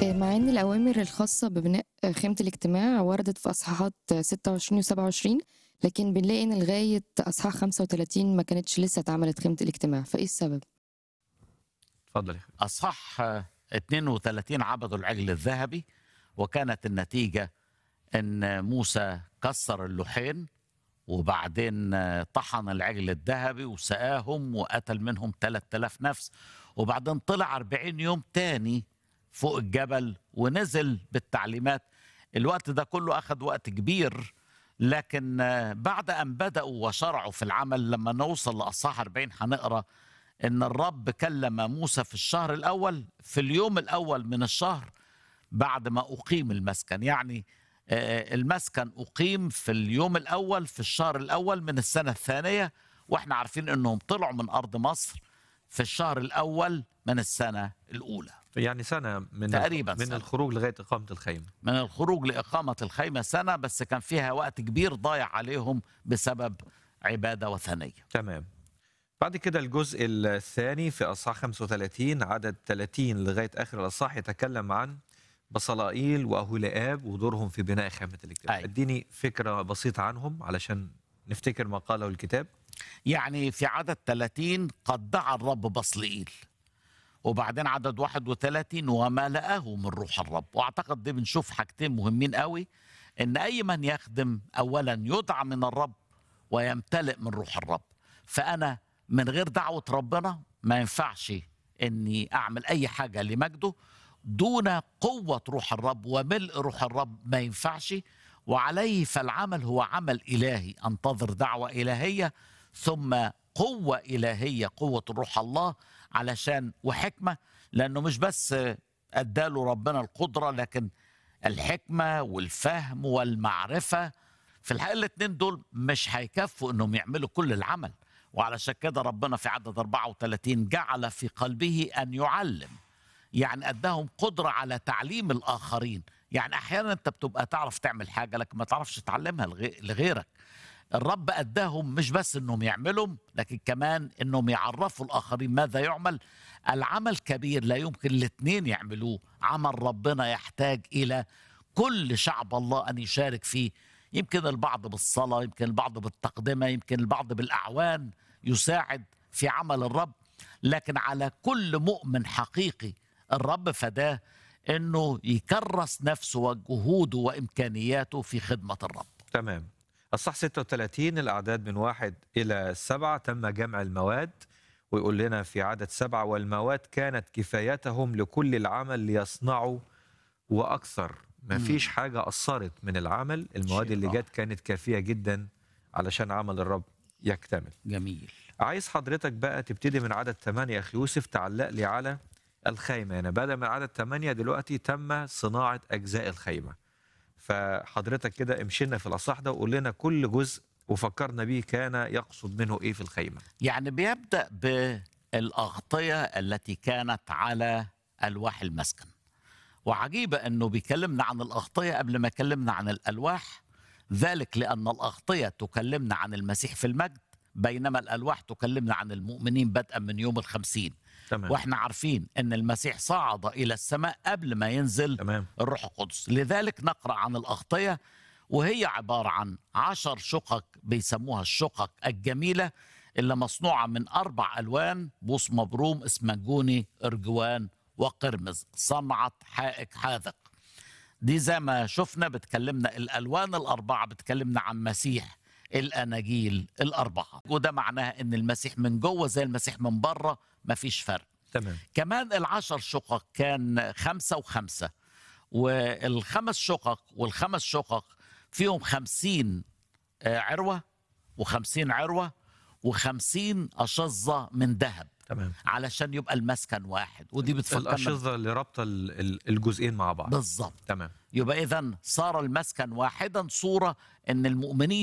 آآ مع إن الأوامر الخاصة ببناء خيمة الاجتماع وردت في أصحاحات 26 و27 لكن بنلاقي إن لغاية أصحاح 35 ما كانتش لسه اتعملت خيمة الاجتماع، فإيه السبب؟ اتفضل يا أخي. أصح 32 عبدوا العجل الذهبي وكانت النتيجة أن موسى كسر اللوحين وبعدين طحن العجل الذهبي وسقاهم وقتل منهم 3000 نفس وبعدين طلع 40 يوم تاني فوق الجبل ونزل بالتعليمات الوقت ده كله أخذ وقت كبير لكن بعد أن بدأوا وشرعوا في العمل لما نوصل لأصحاح 40 هنقرأ ان الرب كلم موسى في الشهر الاول في اليوم الاول من الشهر بعد ما اقيم المسكن يعني آه، المسكن اقيم في اليوم الاول في الشهر الاول من السنه الثانيه واحنا عارفين انهم طلعوا من ارض مصر في الشهر الاول من السنه الاولى يعني سنة من تقريباً من سنة. الخروج لغاية إقامة الخيمة من الخروج لاقامه الخيمه سنه بس كان فيها وقت كبير ضايع عليهم بسبب عباده وثنيه تمام بعد كده الجزء الثاني في أصحاح 35 عدد 30 لغاية آخر الأصحاح يتكلم عن بصلائيل وأهولئاب ودورهم في بناء خيمة الاجتماع أي. اديني فكرة بسيطة عنهم علشان نفتكر ما قاله الكتاب يعني في عدد 30 قد دعا الرب بصلئيل وبعدين عدد 31 وملأه من روح الرب واعتقد دي بنشوف حاجتين مهمين قوي ان اي من يخدم اولا يدعى من الرب ويمتلئ من روح الرب فانا من غير دعوه ربنا ما ينفعش اني اعمل اي حاجه لمجده دون قوه روح الرب وملء روح الرب ما ينفعش وعليه فالعمل هو عمل الهي انتظر دعوه الهيه ثم قوه الهيه قوه روح الله علشان وحكمه لانه مش بس اداله ربنا القدره لكن الحكمه والفهم والمعرفه في الحقيقه الاثنين دول مش هيكفوا انهم يعملوا كل العمل وعلشان كده ربنا في عدد 34 جعل في قلبه ان يعلم يعني اداهم قدره على تعليم الاخرين يعني احيانا انت بتبقى تعرف تعمل حاجه لكن ما تعرفش تعلمها لغي- لغيرك الرب اداهم مش بس انهم يعملوا لكن كمان انهم يعرفوا الاخرين ماذا يعمل العمل كبير لا يمكن الاثنين يعملوه عمل ربنا يحتاج الى كل شعب الله ان يشارك فيه يمكن البعض بالصلاه يمكن البعض بالتقدمه يمكن البعض بالاعوان يساعد في عمل الرب لكن على كل مؤمن حقيقي الرب فداه انه يكرس نفسه وجهوده وامكانياته في خدمه الرب تمام الصح 36 الأعداد من واحد إلى سبعة تم جمع المواد ويقول لنا في عدد سبعة والمواد كانت كفايتهم لكل العمل ليصنعوا وأكثر ما مم. فيش حاجة قصرت من العمل المواد شيء اللي رائع. جت كانت كافية جدا علشان عمل الرب يكتمل جميل عايز حضرتك بقى تبتدي من عدد 8 يا أخي يوسف تعلق لي على الخيمة يعني بدأ من عدد 8 دلوقتي تم صناعة أجزاء الخيمة فحضرتك كده امشينا في الأصح ده وقول لنا كل جزء وفكرنا بيه كان يقصد منه إيه في الخيمة يعني بيبدا بالاغطيه التي كانت على الواح المسكن وعجيبه انه بيكلمنا عن الاغطيه قبل ما يكلمنا عن الالواح ذلك لان الاغطيه تكلمنا عن المسيح في المجد بينما الالواح تكلمنا عن المؤمنين بدءا من يوم الخمسين تمام واحنا عارفين ان المسيح صعد الى السماء قبل ما ينزل تمام الروح القدس لذلك نقرأ عن الأغطية وهي عبارة عن عشر شقق بيسموها الشقق الجميلة اللي مصنوعة من أربع ألوان بوص مبروم اسمنجوني أرجوان وقرمز صنعة حائك حاذق دي زي ما شفنا بتكلمنا الألوان الأربعة بتكلمنا عن مسيح الأناجيل الأربعة وده معناها إن المسيح من جوه زي المسيح من بره مفيش فرق تمام كمان العشر شقق كان خمسة وخمسة والخمس شقق والخمس شقق فيهم خمسين آه، عروة وخمسين عروة وخمسين أشظة من ذهب تمام علشان يبقى المسكن واحد ودي بتفكرنا الأشظة اللي رابطة ال- ال- الجزئين مع بعض بالظبط تمام يبقى إذا صار المسكن واحدا صورة إن المؤمنين